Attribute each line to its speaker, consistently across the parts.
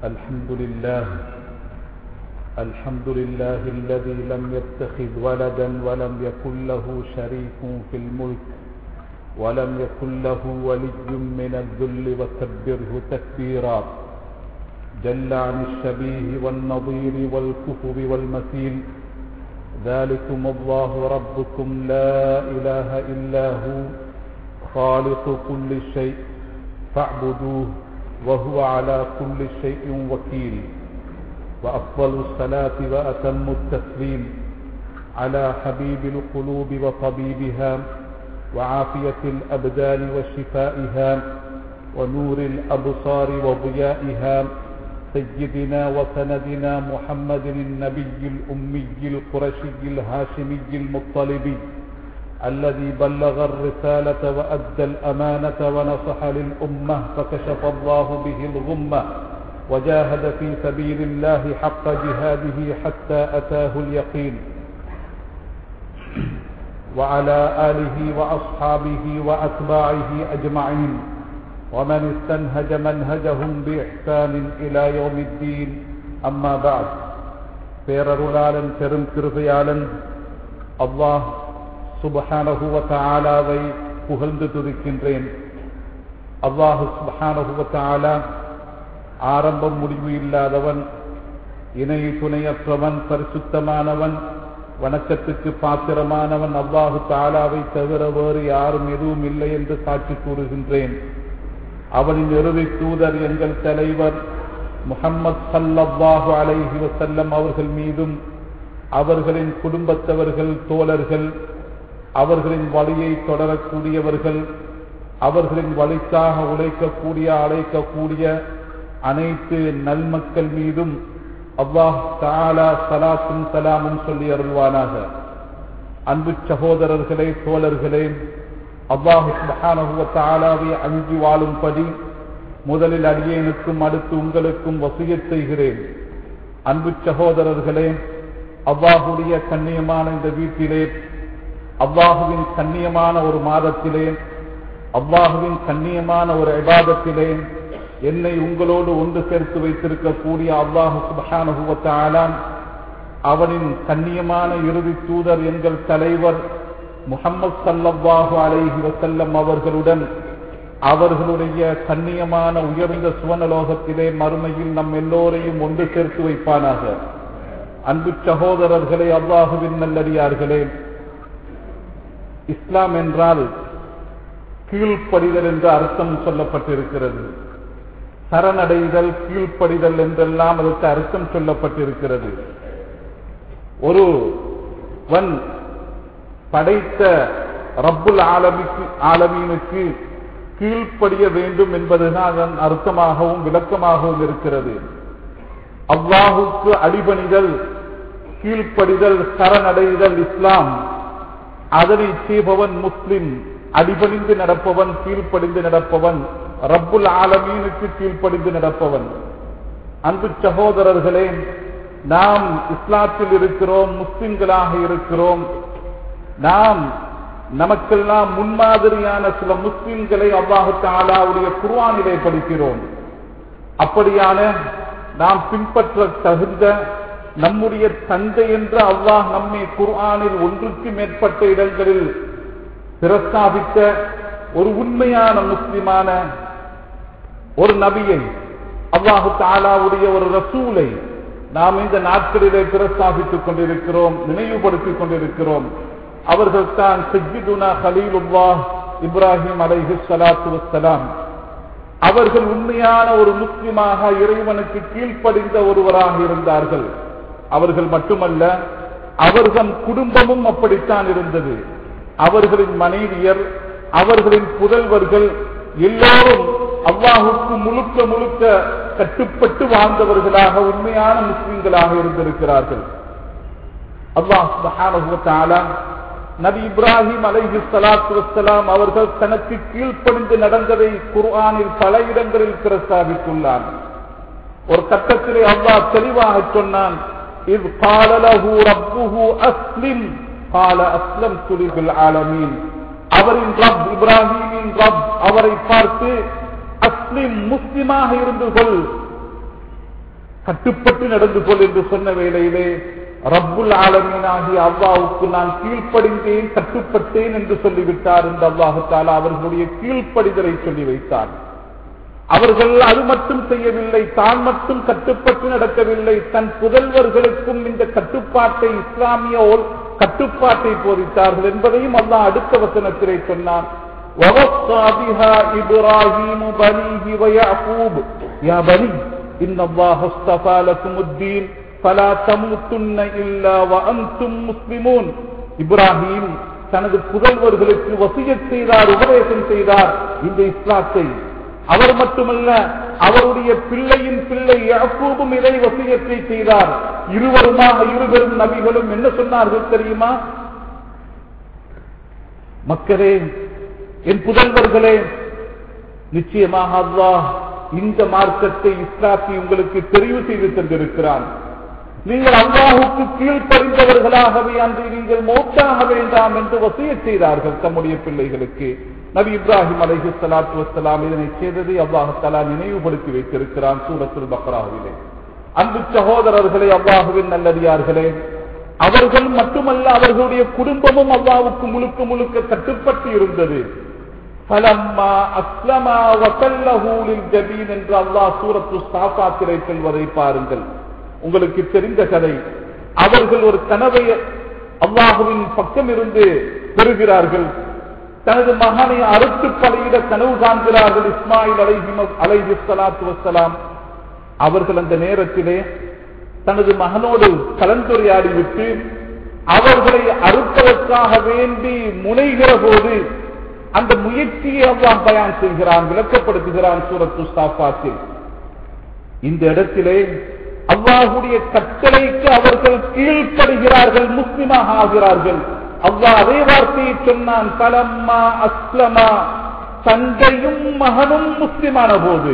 Speaker 1: الحمد لله الحمد لله الذي لم يتخذ ولدا ولم يكن له شريك في الملك ولم يكن له ولي من الذل وكبره تكبيرا جل عن الشبيه والنظير والكفر والمثيل ذلكم الله ربكم لا إله إلا هو خالق كل شيء فاعبدوه وهو على كل شيء وكيل وأفضل الصلاة وأتم التسليم على حبيب القلوب وطبيبها وعافية الأبدان وشفائها ونور الأبصار وضيائها سيدنا وسندنا محمد النبي الأمي القرشي الهاشمي المطلبي الذي بلغ الرسالة وأدى الأمانة ونصح للأمة فكشف الله به الغمة وجاهد في سبيل الله حق جهاده حتى أتاه اليقين وعلى آله وأصحابه وأتباعه أجمعين ومن استنهج منهجهم بإحسان إلى يوم الدين أما بعد பேரருளாளன் பெரும் கிருபையாளன் அல்லாஹ் சுபஹானஹுவ தாலாவை புகழ்ந்து துதிக்கின்றேன் அல்லாஹு சுபஹானஹுவ தாலா ஆரம்பம் முடிவு இல்லாதவன் இணை துணையற்றவன் பரிசுத்தமானவன் வணக்கத்துக்கு பாத்திரமானவன் அல்லாஹு தாலாவை தவிர வேறு யாரும் எதுவும் இல்லை என்று சாட்சி கூறுகின்றேன் அவனின் இறுதி தூதர் எங்கள் தலைவர் முகம்மது சல்லல்லாஹு அலைஹி வசல்லம் அவர்கள் மீதும் அவர்களின் குடும்பத்தவர்கள் தோழர்கள் அவர்களின் வழியை தொடரக்கூடியவர்கள் அவர்களின் வழிக்காக உழைக்கக்கூடிய அழைக்கக்கூடிய அனைத்து நல்மக்கள் மீதும் அல்லாஹ் தாலா சலாத்தும் சலாமும் சொல்லி அருள்வானாக அன்பு சகோதரர்களே தோழர்களே அல்லாஹு மகானகுவ தாலாவை அஞ்சி வாழும்படி முதலில் அடியேனுக்கும் அடுத்து உங்களுக்கும் வசிய செய்கிறேன் அன்பு சகோதரர்களே அவ்வாஹுடைய கண்ணியமான இந்த வீட்டிலே அவ்வாஹுவின் கண்ணியமான ஒரு மாதத்திலே அவ்வாஹுவின் கண்ணியமான ஒரு இபாதத்திலே என்னை உங்களோடு ஒன்று சேர்த்து வைத்திருக்கக்கூடிய அல்லாஹு சுபஹானுவத்தாலான் அவனின் கண்ணியமான இறுதி தூதர் எங்கள் தலைவர் முகமது சல்லல்லாஹு அலைஹி வசல்லம் அவர்களுடன் அவர்களுடைய கண்ணியமான உயர்ந்த சுவனலோகத்திலே மறுமையில் நம் எல்லோரையும் ஒன்று சேர்த்து வைப்பானாக அன்பு சகோதரர்களே அல்லாஹுவின் நல்லடியார்களே இஸ்லாம் என்றால் கீழ்ப்படிதல் என்று அர்த்தம் சொல்லப்பட்டிருக்கிறது சரணடைதல் கீழ்ப்படிதல் என்றெல்லாம் அதற்கு அர்த்தம் சொல்லப்பட்டிருக்கிறது ஒரு வன் படைத்த ரப்புல் ஆலமிக்கு ஆலமீனுக்கு கீழ்ப்படிய வேண்டும் என்பதுதான் அதன் அர்த்தமாகவும் விளக்கமாகவும் இருக்கிறது அவ்வாஹுக்கு அடிபணிதல் கீழ்ப்படிதல் சரணடைதல் இஸ்லாம் அதனை செய்பவன் முஸ்லிம் அடிபணிந்து நடப்பவன் கீழ்ப்படிந்து நடப்பவன் ரப்புல் ஆலமீனுக்கு கீழ்ப்படிந்து நடப்பவன் அன்பு சகோதரர்களே நாம் இஸ்லாத்தில் இருக்கிறோம் முஸ்லிம்களாக இருக்கிறோம் நாம் நமக்கெல்லாம் முன்மாதிரியான சில முஸ்லிம்களை அல்லாஹு தாலாவுடைய குர்வானிலே படிக்கிறோம் அப்படியான நாம் பின்பற்ற தகுந்த நம்முடைய தந்தை என்று அல்லாஹ் நம்மை குர்ஆனில் ஒன்றுக்கு மேற்பட்ட இடங்களில் பிரஸ்தாபித்த ஒரு உண்மையான முஸ்லிமான ஒரு நபியை அல்லாஹு தாலாவுடைய ஒரு ரசூலை நாம் இந்த நாட்களிலே பிரஸ்தாபித்துக் கொண்டிருக்கிறோம் நினைவுபடுத்திக் கொண்டிருக்கிறோம் அவர்கள் தான் சஜிதுனா ஹலீலுல்லா இப்ராஹிம் அலைஹி சலாத்து வசலாம் அவர்கள் உண்மையான ஒரு முஸ்லிமாக இறைவனுக்கு கீழ்ப்படிந்த ஒருவராக இருந்தார்கள் அவர்கள் மட்டுமல்ல அவர்கள் குடும்பமும் அப்படித்தான் இருந்தது அவர்களின் மனைவியர் அவர்களின் புதல்வர்கள் எல்லோரும் அல்லாஹுக்கு முழுக்க முழுக்க கட்டுப்பட்டு வாழ்ந்தவர்களாக உண்மையான முஸ்லிம்களாக இருந்திருக்கிறார்கள் அல்லாஹ் நபி இப்ராஹிம் அலைஹி சலாத்து வசலாம் அவர்கள் தனக்கு கீழ்ப்படிந்து நடந்ததை குர்ஆனில் பல இடங்களில் பிரஸ்தாபித்துள்ளான் ஒரு கட்டத்திலே அல்லாஹ் தெளிவாக சொன்னான் இது காலலஹு ரப்புஹு அஸ்லிம் கால அஸ்லம் துலிபில் ஆலமீன் அவரின் ரப் இப்ராஹிமின் ரப் அவரை பார்த்து அஸ்லிம் முஸ்லிமாக இருந்து கொள் கட்டுப்பட்டு நடந்து கொள் என்று சொன்ன வேளையிலே ரப்புல் ஆலமீனாகிய அல்லாவுக்கு நான் கீழ்ப்படிந்தேன் கட்டுப்பட்டேன் என்று சொல்லிவிட்டார் இந்த அல்லாஹு தாலா அவர்களுடைய கீழ்ப்படிதலை சொல்லி வைத்தார் அவர்கள் அது மட்டும் செய்யவில்லை தான் மட்டும் கட்டுப்பட்டு நடக்கவில்லை தன் புதல்வர்களுக்கும் இந்த கட்டுப்பாட்டை இஸ்லாமிய ஓல் கட்டுப்பாட்டை போதித்தார்கள் என்பதையும் அல்லாஹ் அடுத்த வசனத்திலே சொன்னான் وَوَصَّى بِهَا إِبْرَاهِيمُ بَنِيهِ وَيَعْقُوبُ يَا بَنِي إِنَّ اللَّهَ اصْطَفَى لَكُمُ الدِّينَ فَلَا تَمُوتُنَّ إِلَّا وَأَنْتُمْ مُسْلِمُونَ இப்ராஹிம் தனது புதல்வர்களுக்கு வசியத் செய்தார் உபதேசம் செய்தார் இந்த இஸ்லாத்தை அவர் மட்டுமல்ல அவருடைய பிள்ளையின் பிள்ளை யாக்கூபும் இதை வசியத்தை செய்தார் இருவருமாக இருவரும் நபிகளும் என்ன சொன்னார்கள் தெரியுமா மக்களே என் புதல்வர்களே நிச்சயமாக அல்லாஹ் இந்த மார்க்கத்தை இஸ்லாத்தை உங்களுக்கு தெரிவு செய்து தந்திருக்கிறான் நீங்கள் அல்லாஹுக்கு கீழ்ப்பறிந்தவர்களாகவே அன்று நீங்கள் மௌத்தாக வேண்டாம் என்று வசிய செய்தார்கள் தம்முடைய பிள்ளைகளுக்கு நபி இப்ராஹிம் அலைஹி ஸலாத்து வஸ்ஸலாம் இதனை செய்ததை அல்லாஹ் தஆலா நினைவுபடுத்தி வைத்திருக்கிறான் சூரத்துல் பக்ராவிலே அன்பு சகோதரர்களே அல்லாஹுவின் நல்லடியார்களே அவர்கள் மட்டுமல்ல அவர்களுடைய குடும்பமும் அல்லாவுக்கு முழுக்க முழுக்க கட்டுப்பட்டு இருந்தது ஃபலம்மா அஸ்லமா வதல்லஹு லில்ஜபீன் என்று அல்லாஹ் சூரத்து சாஃபாத்திலே சொல்வதை பாருங்கள் உங்களுக்கு தெரிந்த கதை அவர்கள் ஒரு கனவை அல்லாஹுவின் பக்கம் இருந்து பெறுகிறார்கள் தனது மகனை அறுத்து பலியிட கனவு காண்கிறார்கள் இஸ்மாயில் அலைஹி அலைஹி ஸலாத்து வஸ்ஸலாம் அவர்கள் அந்த நேரத்திலே தனது மகனோடு கலந்துரையாடிவிட்டு அவர்களை அறுப்பதற்காக வேண்டி முனைகிற போது அந்த முயற்சியை அல்லாஹ் பயான் செய்கிறான் விளக்கப்படுத்துகிறான் சூரத்து சாஃபாத்தில் இந்த இடத்திலே அல்லாஹுடைய கட்டளைக்கு அவர்கள் கீழ்ப்படுகிறார்கள் முஸ்லிமாக ஆகிறார்கள் அல்லாஹ் அதே வார்த்தையை சொன்னான் பலம்மா அஸ்லமா தந்தையும் மகனும் முஸ்லிமான போது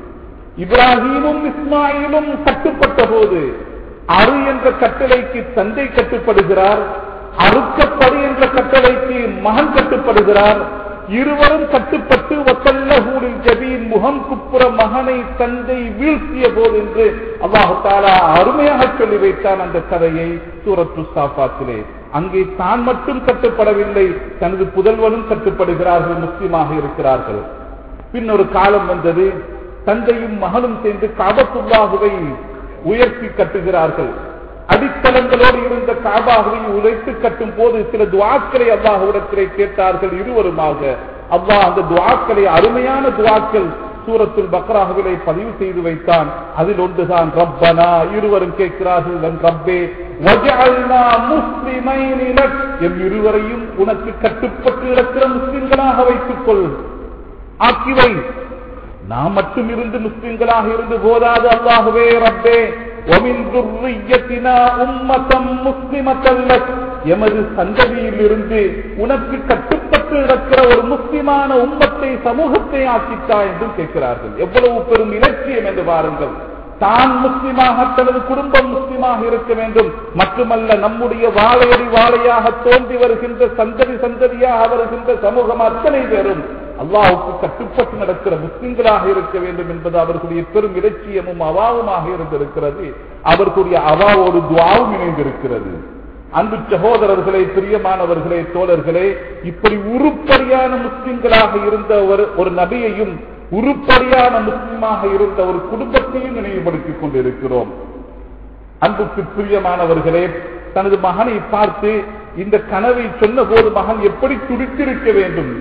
Speaker 1: இப்ராஹீமும் இஸ்மாயிலும் கட்டுப்பட்ட போது அரு என்ற கட்டளைக்கு தந்தை கட்டுப்படுகிறார் அறுக்கப்படு என்ற கட்டளைக்கு மகன் கட்டுப்படுகிறார் இருவரும் கட்டுப்பட்டு வசல்லஹூரில் ஜபீன் முகம் குப்புற மகனை தந்தை வீழ்த்திய போது என்று அல்லாஹு தாலா அருமையாக சொல்லி வைத்தான் அந்த கதையை சூரத்து சாஃபாத்திலே அங்கே தான் மட்டும் கட்டுப்படவில்லை தனது புதல்வனும் கட்டுப்படுகிறார்கள் முஸ்லீமாக இருக்கிறார்கள் பின் ஒரு காலம் வந்தது தந்தையும் மகனும் சேர்ந்து காபத்துல்லாஹுவை உயர்த்தி கட்டுகிறார்கள் அடித்தளங்களோடு இருந்த காபாகவை உழைத்து கட்டும் போது சில துவாக்களை அல்லாஹுடத்திலே கேட்டார்கள் இருவருமாக அல்லாஹ் அந்த துவாக்களை அருமையான துவாக்கள் சூரத்துல் பக்ராகவிலை பதிவு செய்து வைத்தான் அதில் ஒன்றுதான் ரப்பனா இருவரும் கேட்கிறார்கள் என் ரப்பே வஜஅல்னா முஸ்லிமைன் லக் எம் இருவரையும் உனக்கு கட்டுப்பட்டு இருக்கிற முஸ்லிம்களாக வைத்துக் கொள் ஆக்கிவை நாம் மட்டும் இருந்து முஸ்லிம்களாக இருந்து போதாது அல்லாஹுவே ரப்பே ومن ذريتنا أمة مسلمة لك எமது சந்ததியில் இருந்து உனக்கு கட்டுப்பட்டு இருக்கிற ஒரு முஸ்லிமான உம்மத்தை சமூகத்தை ஆக்கித்தா என்று கேட்கிறார்கள் எவ்வளவு பெரும் இலட்சியம் என்று பாருங்கள் தான் முஸ்லிமாக தனது குடும்பம் முஸ்லிமாக இருக்க வேண்டும் மட்டுமல்ல நம்முடைய வாழையடி வாழையாக தோன்றி வருகின்ற சந்ததி சந்ததியாக வருகின்ற சமூகம் அத்தனை பேரும் அல்லாஹுக்கு கட்டுப்பட்டு நடக்கிற முஸ்லிம்களாக இருக்க வேண்டும் என்பது அவர்களுடைய பெரும் இலட்சியமும் அவாவுமாக இருந்திருக்கிறது அவர்களுடைய அவாவோடு துவாவும் இணைந்திருக்கிறது அன்பு சகோதரர்களே பிரியமானவர்களே தோழர்களே இப்படி உருப்படியான முஸ்லிம்களாக இருந்த ஒரு ஒரு நபியையும் உருப்படியான முஸ்லிமாக இருந்த ஒரு குடும்பத்தையும் நினைவுபடுத்திக் கொண்டிருக்கிறோம் அன்புக்கு பிரியமானவர்களே தனது மகனை பார்த்து இந்த கனவை சொன்ன போது மகன் எப்படி துடித்திருக்க வேண்டும்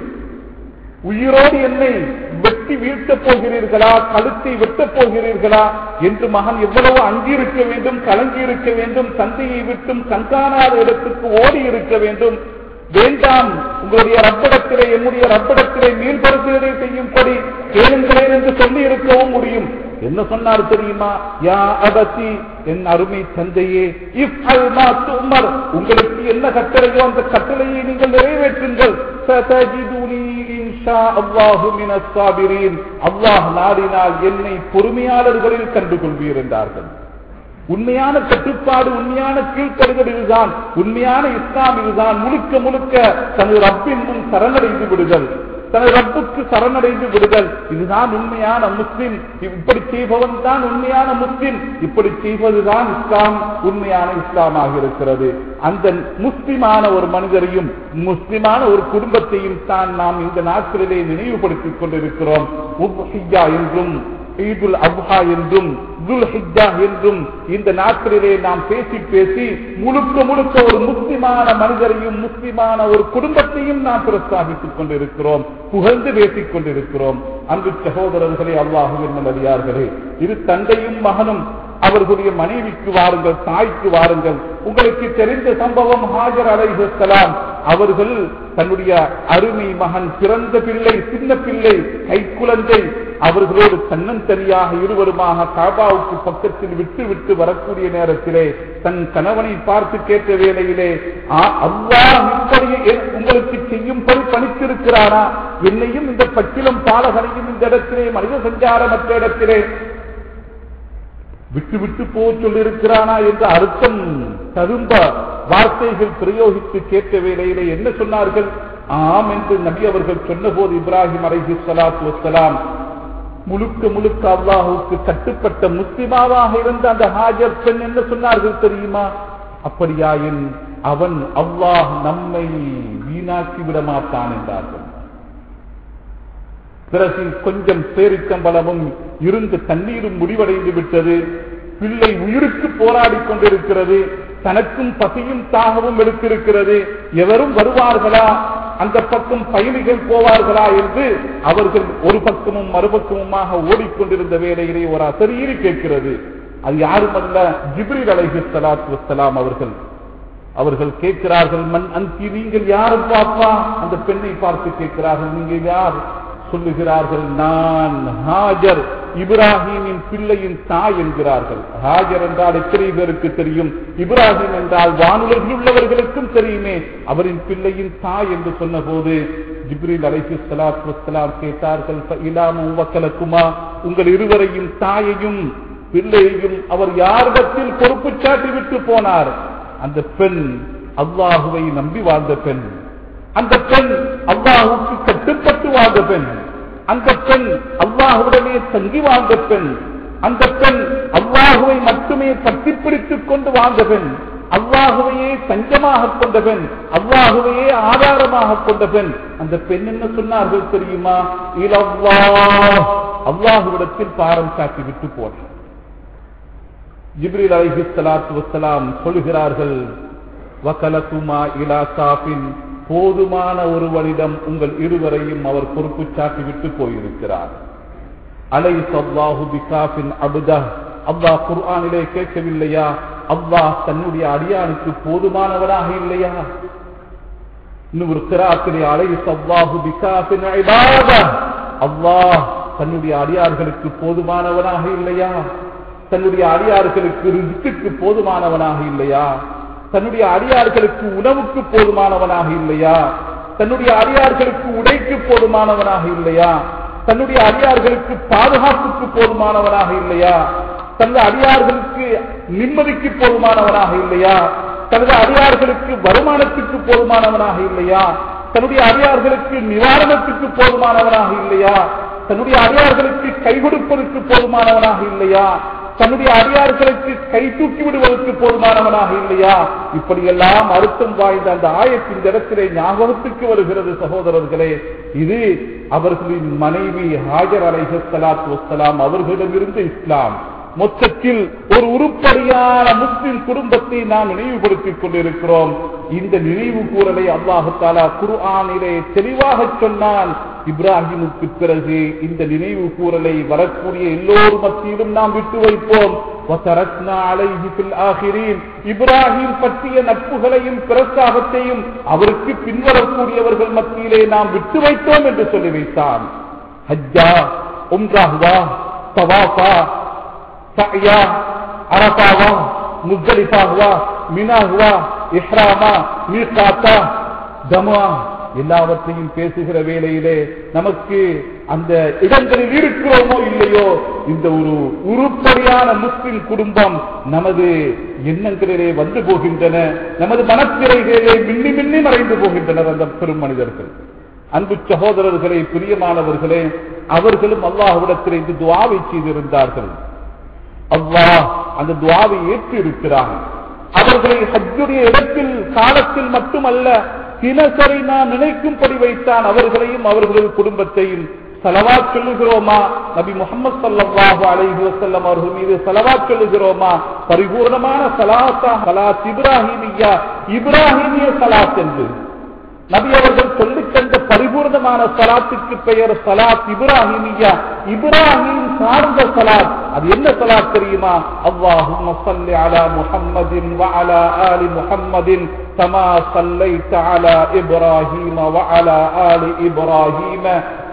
Speaker 1: உயிரோடு என்னை வெட்டி வீழ்த்தப் போகிறீர்களா கழுத்தை வெட்டப் போகிறீர்களா என்று மகன் எவ்வளவு அங்கிருக்க வேண்டும் கலங்கி இருக்க வேண்டும் தந்தையை விட்டும் கண்காணாத இடத்துக்கு ஓடி இருக்க வேண்டும் வேண்டாம் உங்களுடைய ரப்படத்திலே என்னுடைய ரப்படத்திலே மீள்படுத்துவதை செய்யும்படி கேளுங்களேன் என்று சொல்லி இருக்கவும் முடியும் என்ன சொன்னார் தெரியுமா யா அபசி என் அருமை தந்தையே இஃப் அல் மா துமர் உங்களுக்கு என்ன கட்டளையோ அந்த கட்டளையை நீங்கள் நிறைவேற்றுங்கள் சதஜிதுனி இன்ஷா அல்லாஹு மினஸ் சாபிரீன் அல்லாஹ் நாடினால் என்னை பொறுமையாளர்களில் கண்டுகொள்வீர் என்றார்கள் உண்மையான கட்டுப்பாடு உண்மையான கீழ்ப்படுதல் இதுதான் உண்மையான இஸ்லாம் இதுதான் முழுக்க முழுக்க தனது ரப்பின் முன் சரணடைந்து விடுதல் தனது ரப்புக்கு சரணடைந்து விடுதல் இதுதான் உண்மையான முஸ்லிம் இப்படி செய்பவன் தான் உண்மையான முஸ்லிம் இப்படி செய்வதுதான் இஸ்லாம் உண்மையான இஸ்லாமாக இருக்கிறது அந்த முஸ்லிமான ஒரு மனிதரையும் முஸ்லிமான ஒரு குடும்பத்தையும் தான் நாம் இந்த நாட்களிலே நினைவுபடுத்திக் கொண்டிருக்கிறோம் உப்ஹிய்யா என்றும் ஈதுல் அப்ஹா என்றும் துல் ஹிஜ்ஜா என்றும் இந்த நாட்களிலே நாம் பேசி பேசி முழுக்க முழுக்க ஒரு முஸ்லிமான மனிதரையும் முஸ்லிமான ஒரு குடும்பத்தையும் நாம் பிரஸ்தாபித்துக் கொண்டிருக்கிறோம் புகழ்ந்து பேசிக் கொண்டிருக்கிறோம் அன்பு சகோதரர்களே அல்லாஹுவின் நல்லடியார்களே இது தந்தையும் மகனும் அவர்களுடைய மனைவிக்கு வாருங்கள் தாய்க்கு வாருங்கள் உங்களுக்கு தெரிந்த சம்பவம் ஹாஜர் அலைஹலாம் அவர்கள் தன்னுடைய அருமை மகன் பிறந்த பிள்ளை சின்ன பிள்ளை கைக்குழந்தை அவர்களோடு தன்னந்தனியாக இருவருமாக காபாவுக்கு பக்கத்தில் விட்டு விட்டு வரக்கூடிய நேரத்திலே தன் கணவனை பார்த்து கேட்ட வேளையிலே அல்லாஹ் இப்படி உங்களுக்கு செய்யும்படி பணித்திருக்கிறானா என்னையும் இந்த பச்சிலம் பாலகனையும் இந்த இடத்திலே மனித சஞ்சாரமற்ற இடத்திலே விட்டு விட்டு போ சொல்லியிருக்கிறானா என்ற அர்த்தம் தரும்ப வார்த்தைகள் பிரயோகித்து கேட்ட வேளையிலே என்ன சொன்னார்கள் ஆம் என்று நபி அவர்கள் சொன்னபோது இப்ராஹிம் அலைஹி சலாத்து வசலாம் முழுக்க முழுக்க அல்லாஹுக்கு கட்டுப்பட்ட முஸ்லிமாவாக இருந்த அந்த ஹாஜர் பெண் என்ன சொன்னார்கள் தெரியுமா அப்படியாயின் அவன் அல்லாஹ் நம்மை வீணாக்கி விட மாட்டான் என்றார்கள் பிறகு கொஞ்சம் பேரிக்கம்பலமும் இருந்து தண்ணீரும் முடிவடைந்து விட்டது பிள்ளை உயிருக்கு போராடி கொண்டிருக்கிறது தனக்கும் பசியும் தாகவும் எடுத்திருக்கிறது எவரும் வருவார்களா அந்த பக்கம் பயணிகள் போவார்களா என்று அவர்கள் ஒரு பக்கமும் மறுபக்கமுமாக ஓடிக்கொண்டிருந்த வேலையிலே ஒரு அசரீரி கேட்கிறது அது யாரும் அல்ல ஜிப்ரில் அலைஹி சலாத்து வசலாம் அவர்கள் அவர்கள் கேட்கிறார்கள் மண் அந்தி நீங்கள் யாரும் பாப்பா அந்த பெண்ணை பார்த்து கேட்கிறார்கள் நீங்கள் யார் சொல்லுகிறார்கள் நான் ஹாஜர் இப்ராஹிமின் பிள்ளையின் தாய் என்கிறார்கள் ஹாஜர் என்றால் எத்தனை பேருக்கு தெரியும் இப்ராஹிம் என்றால் வானுலகில் உள்ளவர்களுக்கும் தெரியுமே அவரின் பிள்ளையின் தாய் என்று சொன்ன போது ஜிப்ரில் அலைஹி சலாத் வசலாம் கேட்டார்கள் இலாமும் வக்கலக்குமா உங்கள் இருவரையும் தாயையும் பிள்ளையையும் அவர் யாரிடத்தில் பொறுப்பு சாட்டி விட்டு போனார் அந்த பெண் அல்லாஹுவை நம்பி வாழ்ந்த பெண் அந்த பெண் அல்லாஹுக்கு கட்டுப்பட்டு வாழ்ந்த பெண் அந்த பெண் அல்லாஹுடனே தங்கி வாழ்ந்த பெண் அந்த பெண் அல்லாஹுவை மட்டுமே கட்டிப்பிடித்துக் கொண்டு வாழ்ந்த பெண் அல்லாஹுவையே தஞ்சமாக கொண்ட பெண் அல்லாஹுவையே ஆதாரமாக கொண்ட பெண் அந்த பெண் என்ன சொன்னார்கள் தெரியுமா இலவ்வா அல்லாஹுவிடத்தில் பாரம் காட்டி விட்டு போனார் ஜிப்ரில் அலைஹி ஸலாத்து வஸ்ஸலாம் சொல்கிறார்கள் வகலகுமா இலா சாஃபின் போதுமான ஒருவனிடம் உங்கள் இருவரையும் அவர் பொறுப்பு சாட்டி விட்டு போயிருக்கிறார் அலை சல்லாஹு பிகாஃபின் அபுதா அல்லாஹ் குர்ஆனிலே கேட்கவில்லையா அல்லாஹ் தன்னுடைய அடியானுக்கு போதுமானவனாக இல்லையா இன்னும் ஒரு கிராத்திலே அலை சல்லாஹு பிகாஃபின் இபாதா அல்லாஹ் தன்னுடைய அடியார்களுக்கு போதுமானவனாக இல்லையா தன்னுடைய அடியார்களுக்கு ரிஸ்க்கு போதுமானவனாக இல்லையா தன்னுடைய அடியார்களுக்கு உணவுக்கு போதுமானவனாக இல்லையா தன்னுடைய அடியார்களுக்கு உடைக்கு போதுமானவனாக இல்லையா தன்னுடைய அடியார்களுக்கு பாதுகாப்புக்கு போதுமானவனாக இல்லையா தன்னுடைய அடியார்களுக்கு நிம்மதிக்கு போதுமானவனாக இல்லையா தனது அடியார்களுக்கு வருமானத்துக்கு போதுமானவனாக இல்லையா தன்னுடைய அடியார்களுக்கு நிவாரணத்துக்கு போதுமானவனாக இல்லையா தன்னுடைய அடியார்களுக்கு கை கொடுப்பதற்கு போதுமானவனாக இல்லையா தன்னுடைய அடியார்களுக்கு கை தூக்கி விடுவதற்கு போதுமானவனாக இல்லையா இப்படியெல்லாம் அர்த்தம் வாய்ந்த அந்த ஆயத்தின் இடத்திலே ஞாபகத்துக்கு வருகிறது சகோதரர்களே இது அவர்களின் மனைவி ஹாஜர் அலைஹ சலாத் வசலாம் அவர்களிடமிருந்து இஸ்லாம் மொத்தத்தில் ஒரு உருப்படியான முஸ்லிம் குடும்பத்தை நாம் நினைவுபடுத்திக் கொண்டிருக்கிறோம் இந்த நினைவு கூறலை அல்லாஹு தாலா குர்ஆனிலே தெளிவாக சொன்னான் இப்ராஹிமுக்கு பிறகு இந்த நினைவு கூறலை வரக்கூடிய எல்லோர் மத்தியிலும் நாம் விட்டு வைப்போம் இப்ராஹிம் பற்றிய நட்புகளையும் பிரஸ்தாபத்தையும் அவருக்கு பின்வரக்கூடியவர்கள் மத்தியிலே நாம் விட்டு வைத்தோம் என்று சொல்லி வைத்தான் ஹஜ்ஜா உம்ராஹுவா தவாஃபா சயா அரபாவா முஸ்தலிஃபாகுவா மினாகுவா இஹ்ராமா மீகாத்தா தமா எல்லாவற்றையும் பேசுகிற வேளையிலே நமக்கு அந்த இடங்களில் இருக்கிறோமோ இல்லையோ இந்த ஒரு உருப்படியான முஸ்லிம் குடும்பம் நமது எண்ணங்களிலே வந்து போகின்றன நமது மனத்திரைகளிலே மின்னி மின்னி மறைந்து போகின்றனர் அந்த பெரும் மனிதர்கள் அன்பு சகோதரர்களே பிரியமானவர்களே அவர்களும் அல்லாஹ்விடத்தில் இந்த துவாவை செய்திருந்தார்கள் அல்லாஹ் அந்த துவாவை ஏற்று இருக்கிறார் அவர்களை ஹஜ்ஜுடைய இடத்தில் காலத்தில் மட்டுமல்ல தினசரி நான் நினைக்கும்படி வைத்தான் அவர்களையும் அவர்களது குடும்பத்தையும் செலவாத் சொல்லுகிறோமா நபி முகமது சல்லாஹு அலைஹி வஸல்லம் அவர்கள் மீது செலவாத் சொல்லுகிறோமா பரிபூர்ணமான சலாத்தா சலாத் இப்ராஹிமியா இப்ராஹிமிய சலாத் என்று நபி அவர்கள் சொல்லித் தந்த பரிபூர்ணமான சலாத்துக்கு பெயர் சலாத் இப்ராஹிமியா இப்ராஹிம் சார்ந்த சலாத் அது என்ன சலாத் தெரியுமா அல்லாஹும் صل على محمد وعلى آل محمد كما صليت على إبراهيم وعلى آل إبراهيم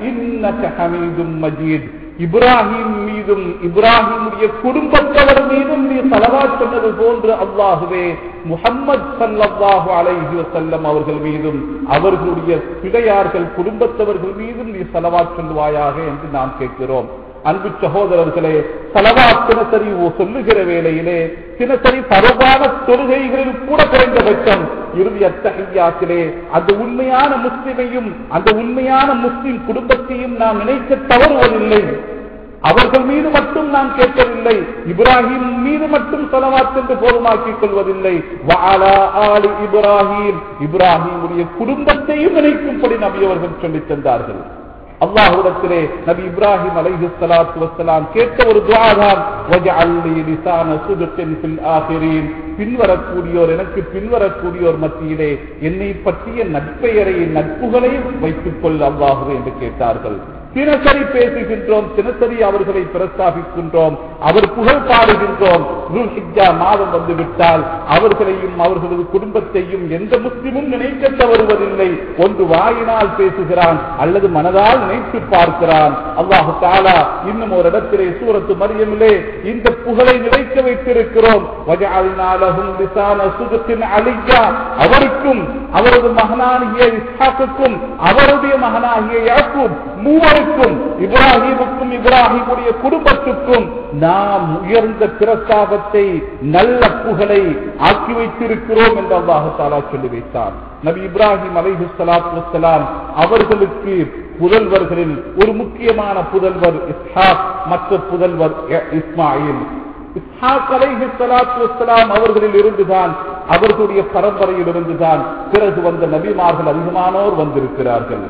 Speaker 1: إنك حميد مجيد இப்ராஹிம் மீதும் இப்ராஹிமுடைய குடும்பத்தவர் மீதும் நீ சலவா சொன்னது போன்று அல்லாஹுவே முகம்மது சல்லல்லாஹு அலைஹி வஸல்லம் அவர்கள் மீதும் அவர்களுடைய பிழையார்கள் குடும்பத்தவர்கள் மீதும் நீ சலவா சொல்வாயாக என்று நாம் கேட்கிறோம் அன்பு சகோதரர்களே சலவா தினசரி சொல்லுகிற வேளையிலே தினசரி பரவான தொழுகைகளில் கூட குறைந்தபட்சம் இறுதி அத்தகையாத்திலே அந்த உண்மையான முஸ்லிமையும் அந்த உண்மையான முஸ்லிம் குடும்பத்தையும் நாம் நினைக்க தவறுவதில்லை அவர்கள் மீது மட்டும் நாம் கேட்கவில்லை இப்ராஹிம் மீது மட்டும் செலவாத் என்று போதுமாக்கிக் கொள்வதில்லை வாலா ஆலி இப்ராஹிம் இப்ராஹிமுடைய குடும்பத்தையும் நினைக்கும்படி நபி அவர்கள் சொல்லித் தந்தார்கள் அல்லாஹுடத்திலே நபி இப்ராஹிம் அலைஹி ஸலாத்து வஸ்ஸலாம் கேட்ட ஒரு துஆதான் வஜஅல்லி லிசான சுதுகின் ஃபில் ஆகிரீன் பின்வரக்கூடியோர் எனக்கு பின்வரக்கூடியோர் மத்தியிலே என்னை பற்றிய நட்பெயரை நட்புகளை வைத்துக் கொள் அல்லாஹுவே என்று கேட்டார்கள் தினசரி பேசுகின்றோம் தினசரி அவர்களை பிரஸ்தாபிக்கின்றோம் அவர் புகழ் பாடுகின்றோம் துல்ஹிஜ்ஜா மாதம் வந்துவிட்டால் அவர்களையும் அவர்களது குடும்பத்தையும் எந்த முஸ்லிமும் நினைக்க வருவதில்லை ஒன்று வாயினால் பேசுகிறான் அல்லது மனதால் நினைத்து பார்க்கிறான் அல்லாஹு தாலா இன்னும் ஒரு இடத்திலே சூரத்து மரியமிலே இந்த புகழை நினைக்க வைத்திருக்கிறோம் வஜஅல்னாலஹும் லிசான சுதுகின் அலியா அவருக்கும் அவரது மகனாகிய இஸ்ஹாக்குக்கும் அவருடைய மகனாகிய யாக்கூப் மூவருக்கும் இப்ராஹிமுக்கும் இப்ராஹிமுடைய குடும்பத்துக்கும் நாம் உயர்ந்த பிரஸ்தாபத்தை நல்ல புகழை ஆக்கி வைத்திருக்கிறோம் என்று அல்லாஹு தாலா சொல்லி வைத்தார் நபி இப்ராஹிம் அலைஹி ஸலாத்து வஸ்ஸலாம் அவர்களுக்கு புதல்வர்களில் ஒரு முக்கியமான புதல்வர் இஸ்ஹாக் மற்ற புதல்வர் இஸ்மாயில் இஸ்ஹாக் அலைஹி ஸலாத்து வஸ்ஸலாம் அவர்களில் இருந்துதான் அவர்களுடைய பரம்பரையில் இருந்துதான் பிறகு வந்த நபிமார்கள் அதிகமானோர் வந்திருக்கிறார்கள்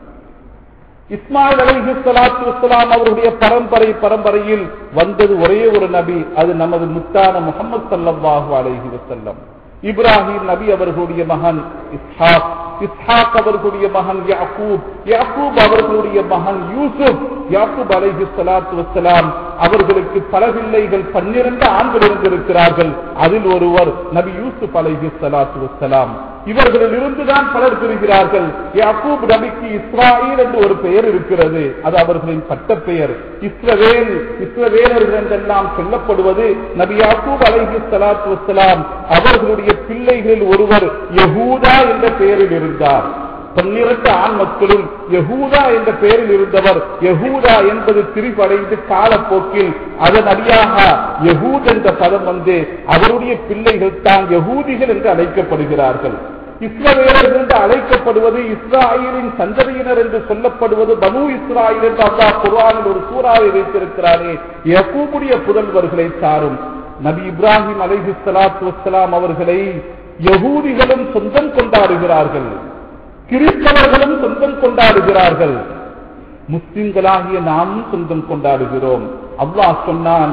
Speaker 1: இஸ்மாயில் அலைஹி ஸலாத்து வஸ்ஸலாம் அவருடைய பரம்பரை பரம்பரையில் வந்தது ஒரே ஒரு நபி அது நமது முத்தான முகமது ஸல்லல்லாஹு அலைஹி வஸல்லம் இப்ராஹிம் நபி அவர்களுடைய மகன் இஸ்ஹாக் இஸ்ஹாக் அவர்களுடைய மகன் யாக்கூப் யாக்கூப் அவர்களுடைய மகன் யூசுப் யாக்கூப் அலைஹி ஸலாத்து வஸ்ஸலாம் அவர்களுக்கு பல பிள்ளைகள் பன்னிரண்டு ஆண்கள் இருந்திருக்கிறார்கள் அதில் ஒருவர் நபி யூசுப் அலைஹி ஸலாத்து வஸ்ஸலாம் இவர்களில் இருந்துதான் பலர் பெறுகிறார்கள் யாக்கூப் நபிக்கு இஸ்ராயில் என்று ஒரு பெயர் இருக்கிறது அது அவர்களின் பட்ட பெயர் இஸ்ரவேல் இஸ்ரவேலர்கள் என்றெல்லாம் சொல்லப்படுவது நபி யாக்கூப் அலைஹி ஸலாத்து வஸ்ஸலாம் அவர்களுடைய பிள்ளைகளில் ஒருவர் யகூதா என்ற பெயரில் இருந்தார் பன்னிரண்டு ஆண் மக்களும் யகூதா என்ற பெயரில் இருந்தவர் யகூதா என்பது திரிபடைந்து காலப்போக்கில் அதன் அடியாக யகூத் என்ற பதம் வந்து அவருடைய பிள்ளைகள் தான் யகூதிகள் என்று அழைக்கப்படுகிறார்கள் இஸ்ரவேலர்கள் என்று அழைக்கப்படுவது இஸ்ராயலின் சந்ததியினர் என்று சொல்லப்படுவது பனு இஸ்ராயில் என்று அல்லா குர்ஆனில் ஒரு சூறாவை வைத்திருக்கிறாரே யகூபுடைய புதல்வர்களை சாரும் நபி இப்ராஹிம் அலைஹி ஸலாத்து வஸ்ஸலாம் அவர்களை யகூதிகளும் சொந்தம் கொண்டாடுகிறார்கள் கிறிஸ்தவர்களும் சொந்தம் கொண்டாடுகிறார்கள் முஸ்லிம்களாகிய நாமும் சொந்தம் கொண்டாடுகிறோம் அல்லாஹ் சொன்னான்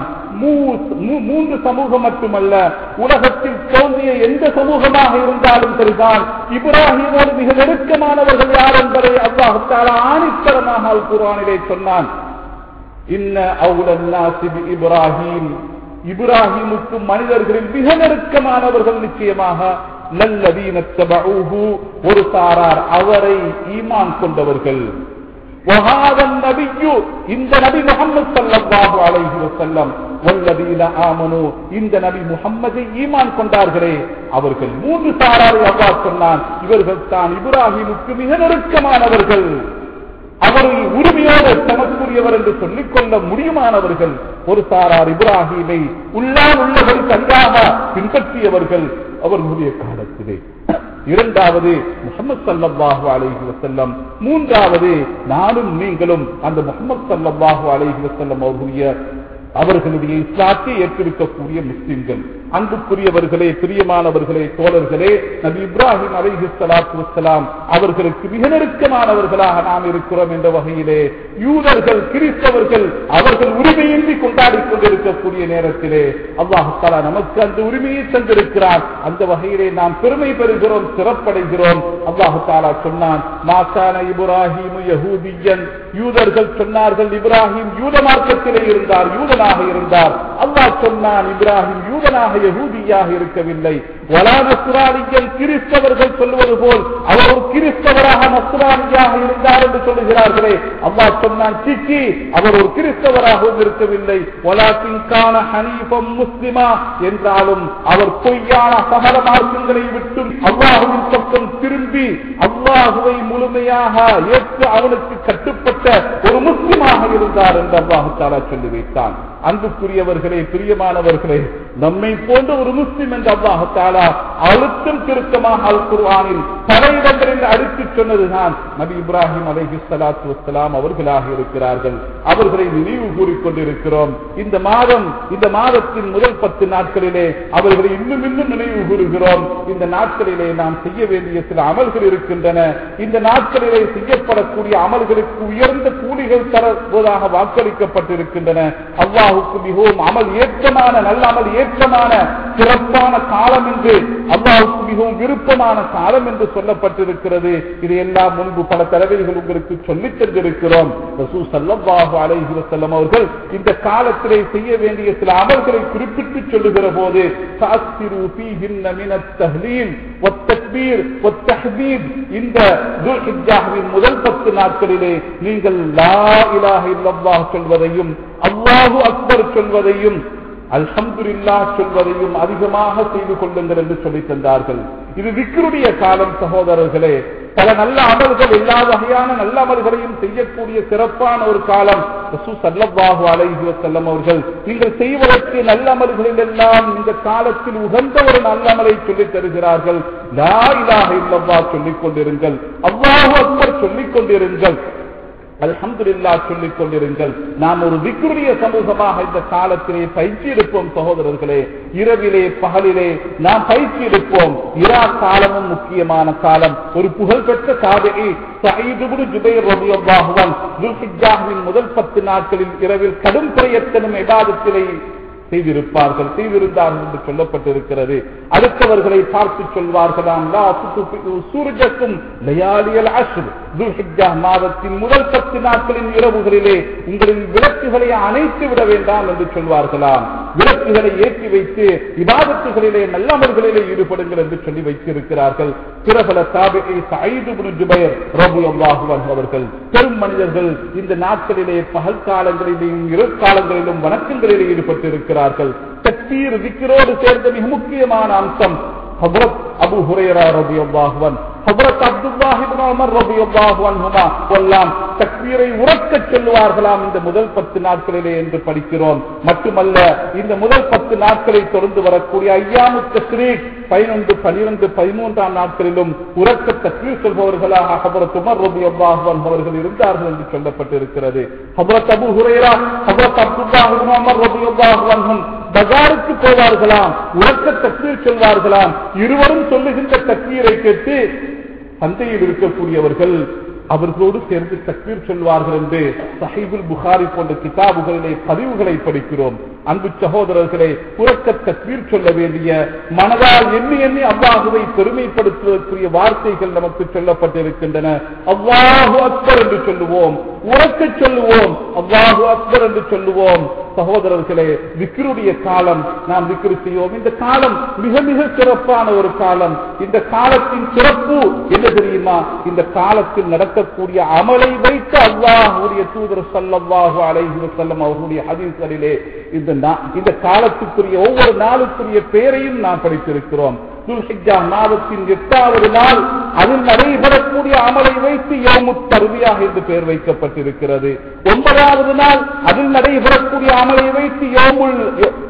Speaker 1: மூன்று சமூகம் மட்டுமல்ல உலகத்தில் தோன்றிய எந்த சமூகமாக இருந்தாலும் சரிதான் இப்ராஹிமோடு மிக நெருக்கமானவர்கள் யார் என்பதை அல்லாஹால ஆணித்தரமாக குரானிலே சொன்னான் இன்ன அவுலன்னாசிபி இப்ராஹிம் இப்ராஹிமுக்கு மனிதர்களில் மிக நெருக்கமானவர்கள் நிச்சயமாக ஒரு சாரார் அவரை ஈமான் கொண்டவர்கள் இந்த நபி முகமது சல்லாஹு அலைஹி வசல்லம் வல்லதீன ஆமனு இந்த நபி முகம்மதை ஈமான் கொண்டார்களே அவர்கள் மூன்று சாராரை அல்லாஹ் சொன்னான் இவர்கள் தான் இப்ராஹிமுக்கு மிக நெருக்கமானவர்கள் அவரை உரிமையோடு தமக்குரியவர் என்று சொல்லிக் கொள்ள முடியுமானவர்கள் ஒரு சாரார் இப்ராஹிமை உள்ளால் உள்ளபடி தனியாக பின்பற்றியவர்கள் அவர்களுடைய காலத்திலே இரண்டாவது முகமது சல்லல்லாஹு அலைஹி வஸல்லம் மூன்றாவது நானும் நீங்களும் அந்த முகமது சல்லல்லாஹு அலைஹி வஸல்லம் அவர்களுடைய அவர்களுடைய இஸ்லாத்தை ஏற்றிருக்கக்கூடிய முஸ்லிம்கள் அன்புக்குரியவர்களே பிரியமானவர்களே தோழர்களே நபி இப்ராஹிம் அலைஹி ஸலாத்து வஸ்ஸலாம் அவர்களுக்கு மிக நெருக்கமானவர்களாக நாம் இருக்கிறோம் என்ற வகையிலே யூதர்கள் கிறிஸ்தவர்கள் அவர்கள் உரிமையின்றி கொண்டாடி கொண்டிருக்கக்கூடிய நேரத்திலே அல்லாஹ் தஆலா நமக்கு அந்த உரிமையை தந்திருக்கிறார் அந்த வகையிலே நாம் பெருமை பெறுகிறோம் சிறப்படைகிறோம் அல்லாஹ் தஆலா சொன்னான் மாகான இப்ராஹிம் யஹூதியன் யூதர்கள் சொன்னார்கள் இப்ராஹிம் யூத மார்க்கத்திலே இருந்தார் யூதனாக இருந்தார் அல்லாஹ் சொன்னான் இப்ராஹிம் யூதனாக யகூதியாக இருக்கவில்லை வலா நஸ்ரானியன் கிறிஸ்தவர்கள் சொல்வது போல் அவர் ஒரு கிறிஸ்தவராக நஸ்ரானியாக இருந்தார் என்று சொல்லுகிறார்களே அல்லாஹ் சொன்னான் சிக்கி அவர் ஒரு கிறிஸ்தவராகவும் இருக்கவில்லை வலாக்கின்கான ஹனீஃபம் முஸ்லிமா என்றாலும் அவர் பொய்யான சகல மார்க்கங்களை விட்டு அல்லாஹுவின் பக்கம் திரும்பி அல்லாஹுவை முழுமையாக ஏற்று அவனுக்கு கட்டுப்பட்ட ஒரு முஸ்லிமாக இருந்தார் என்று அல்லாஹு தாலா சொல்லி வைத்தான் அன்புக்குரியவர்களே பிரியமானவர்களே நம்மை போன்ற ஒரு முஸ்லிம் என்று அல்லாஹு தாலா அழுத்தம் திருத்தமாக அல் குர்ஆனில் பல இடங்களில் அடித்து சொன்னதுதான் நபி இப்ராஹிம் அலைஹி ஸலாத்து வஸ்ஸலாம் அவர்களாக இருக்கிறார்கள் அவர்களை நினைவு கூறிக்கொண்டிருக்கிறோம் இந்த மாதம் இந்த மாதத்தின் முதல் பத்து நாட்களிலே அவர்களை இன்னும் இன்னும் நினைவு கூறுகிறோம் இந்த நாட்களிலே நாம் செய்ய வேண்டிய சில அமல்கள் இருக்கின்றன இந்த நாட்களிலே செய்யப்படக்கூடிய அமல்களுக்கு உயர்ந்த கூலிகள் தருவதாக வாக்களிக்கப்பட்டிருக்கின்றன அல்லாஹுக்கு மிகவும் அமல் ஏற்றமான நல்ல அமல் ஏற்றமான சிறப்பான காலம் என்று அல்லாஹுக்கு மிகவும் விருப்பமான காலம் என்று சொல்லப்பட்டிருக்கிறது இதையெல்லாம் முன்பு பல தடவைகள் உங்களுக்கு சொல்லித் தந்திருக்கிறோம் ரசூல் ஸல்லல்லாஹு அலைஹி வஸல்லம் அவர்கள் இந்த காலத்திலே செய்ய வேண்டிய சில அமல்களை குறிப்பிட்டு சொல்லுகிற போது فَأَكْثِرُوا فِيهِنَّ مِنَ التَّهْلِيلِ وَالتَّكْبِيرِ وَالتَّحْمِيدِ இந்த துல்ஹிஜ்ஜாவின் முதல் பத்து நாட்களிலே நீங்கள் லா இலாஹ இல்லல்லாஹ் சொல்வதையும் அல்லாஹு அக்பர் சொல்வதையும் அல்ஹம்துலில்லா சொல்வதையும் அதிகமாக செய்து கொள்ளுங்கள் என்று சொல்லித் தந்தார்கள் இது விக்ருடைய காலம் சகோதரர்களே பல நல்ல அமல்கள் எல்லா வகையான நல்ல அமல்களையும் செய்யக்கூடிய சிறப்பான ஒரு காலம் ரசூ சல்லல்லாஹு அலைஹி வஸல்லம் அவர்கள் நீங்கள் செய்வதற்கு நல்ல அமல்களில் எல்லாம் இந்த காலத்தில் உகந்த ஒரு நல்ல அமலை சொல்லித் தருகிறார்கள் லா இலாஹ இல்லல்லாஹ் சொல்லிக் கொண்டிருங்கள் அல்லாஹு அக்பர் சொல்லிக் கொண்டிருங்கள் அல்ஹம்துலில்லா சொல்லிக் கொண்டிருங்கள் நாம் ஒரு விக்ருடைய சமூகமாக இந்த காலத்திலே பயிற்சி எடுப்போம் சகோதரர்களே இரவிலே பகலிலே நாம் பயிற்சி எடுப்போம் இரா காலமும் முக்கியமான காலம் ஒரு புகழ்பெற்ற காதையை முதல் பத்து நாட்களில் இரவில் கடும் பிரயத்தனம் எடாதத்திலே செய்திருப்பார்கள் செய்திருந்தார்கள் என்று சொல்லப்பட்டிருக்கிறது அடுத்தவர்களை பார்த்து சொல்வார்களாம் லா துத்ஃபிஉ சூரஜக்கும் லயாலியல் அஷ்ர் துல்ஹிஜ்ஜா மாதத்தின் முதல் பத்து நாட்களின் இரவுகளிலே உங்களின் விளக்குகளை அணைத்து விட வேண்டாம் என்று சொல்வார்களாம் விளக்குகளை ஏற்றி வைத்து விவாதத்துகளிலே நல்லமல்களிலே ஈடுபடுங்கள் என்று சொல்லி வைத்திருக்கிறார்கள் பிரபல தாபிகை சயீது இப்னு ஜுபைர் ரலியல்லாஹு அன்ஹு அவர்கள் பெரும் மனிதர்கள் இந்த நாட்களிலே பகல் காலங்களிலும் இரவு காலங்களிலும் வணக்கங்களிலே ஈடுபட்டிருக்கிறார்கள் தக்பீர் விக்கிரோடு சேர்ந்த மிக முக்கியமான அம்சம் ஹபரத் அபு ஹுரேரா ரலியல்லாஹு அன்ஹு ஹபரத் அப்துல்லாஹி இப்னு உமர் ரலியல்லாஹு அன்ஹுமா எல்லாம் தக்பீரை உறக்கச் சொல்லுவார்களாம் இந்த முதல் பத்து நாட்களிலே என்று படிக்கிறோம் மட்டுமல்ல இந்த முதல் பத்து நாட்களை தொடர்ந்து வரக்கூடிய ஐயாமு தஸ்ரீக் பதினொன்று பனிரெண்டு பதிமூன்றாம் நாட்களிலும் உறக்க தக்பீர் சொல்பவர்களாக ஹபரத் உமர் ரலியல்லாஹு அன்ஹு அவர்கள் இருந்தார்கள் என்று சொல்லப்பட்டிருக்கிறது ஹபரத் அபு ஹுரேரா ஹபரத் அப்துல்லாஹி இப்னு உமர் ரலியல்லாஹு அன்ஹும் பஜாருக்கு போவார்களாம் உறக்க தக்பீர் சொல்வார்களாம் இருவரும் சொல்லுகின்ற தக்பீரை கேட்டு சந்தையில் இருக்கக்கூடியவர்கள் அவர்களோடு சேர்ந்து தக்பீர் சொல்வார்கள் என்று சஹீபுல் புகாரி போன்ற கிதாபுகளிலே பதிவுகளை படிக்கிறோம் அன்பு சகோதரர்களே உறக்க தக்பீர் சொல்ல வேண்டிய மனதால் எண்ணி எண்ணி அல்லாஹுவை பெருமைப்படுத்துவதற்குரிய வார்த்தைகள் நமக்கு சொல்லப்பட்டிருக்கின்றன அல்லாஹு அக்பர் என்று சொல்லுவோம் உறக்க சொல்லுவோம் அல்லாஹு அக்பர் என்று சொல்லுவோம் சகோதரர்களே விக்ருடைய காலம் நாம் விக்ரு செய்வோம் இந்த காலம் மிக மிக சிறப்பான ஒரு காலம் இந்த காலத்தின் சிறப்பு என்ன தெரியுமா இந்த காலத்தில் நடக்கக்கூடிய அமலை வைத்து அல்லாஹுடைய தூதர் சல்லல்லாஹு அலைஹி வஸல்லம் அவர்களுடைய ஹதீஸ்களிலே இந்த நா- இந்த காலத்துக்குரிய ஒவ்வொரு நாளுக்குரிய பெயரையும் நாம் படித்திருக்கிறோம் துல்ஹிஜா மாதத்தின் எட்டாவது நாள் அதில் நடைபெறக்கூடிய அமலை வைத்து யோமு தருவியாக என்று பெயர் வைக்கப்பட்டிருக்கிறது ஒன்பதாவது நாள் அதில் நடைபெறக்கூடிய அமலை வைத்து யோமுல்